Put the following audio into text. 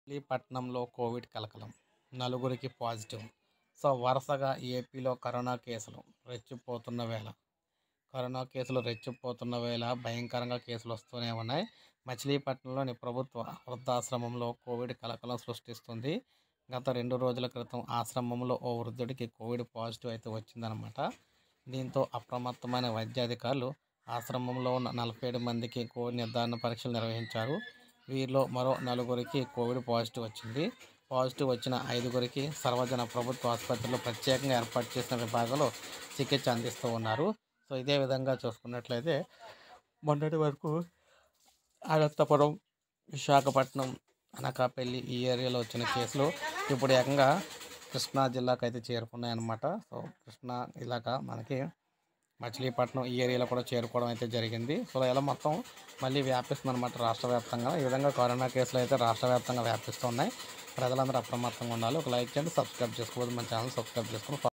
మచిలీపట్నంలో కోవిడ్ కలకలం నలుగురికి పాజిటివ్ సో వరుసగా ఏపీలో కరోనా కేసులు రెచ్చిపోతున్న వేళ కరోనా కేసులు రెచ్చిపోతున్న వేళ భయంకరంగా కేసులు వస్తూనే ఉన్నాయి మచిలీపట్నంలోని ప్రభుత్వ వృద్ధాశ్రమంలో కోవిడ్ కలకలం సృష్టిస్తుంది గత రెండు రోజుల క్రితం ఆశ్రమంలో ఓ వృద్ధుడికి కోవిడ్ పాజిటివ్ అయితే వచ్చిందనమాట దీంతో అప్రమత్తమైన వైద్యాధికారులు ఆశ్రమంలో ఉన్న నలభై ఏడు మందికి కోవిడ్ నిర్ధారణ పరీక్షలు నిర్వహించారు వీరిలో మరో నలుగురికి కోవిడ్ పాజిటివ్ వచ్చింది పాజిటివ్ వచ్చిన ఐదుగురికి సర్వజన ప్రభుత్వ ఆసుపత్రిలో ప్రత్యేకంగా ఏర్పాటు చేసిన విభాగంలో చికిత్స అందిస్తూ ఉన్నారు సో ఇదే విధంగా చూసుకున్నట్లయితే మొన్నటి వరకు అనంతపురం విశాఖపట్నం అనకాపల్లి ఈ ఏరియాలో వచ్చిన కేసులు ఇప్పుడు ఏకంగా కృష్ణా జిల్లాకు అయితే చేరుకున్నాయి అన్నమాట సో కృష్ణా ఇలాగా మనకి మచిలీపట్నం ఈ ఏరియాలో కూడా చేరుకోవడం అయితే జరిగింది సో ఇలా మొత్తం మళ్ళీ వ్యాపిస్తుంది అనమాట రాష్ట్ర వ్యాప్తంగా ఈ విధంగా కరోనా కేసులు అయితే రాష్ట్ర వ్యాప్తంగా వ్యాపిస్తున్నాయి ప్రజలందరూ అప్రమత్తంగా ఉండాలి ఒక లైక్ చేయండి సబ్స్క్రైబ్ చేసుకోవద్దు మన ఛానల్ సబ్స్క్రైబ్ చేసుకుని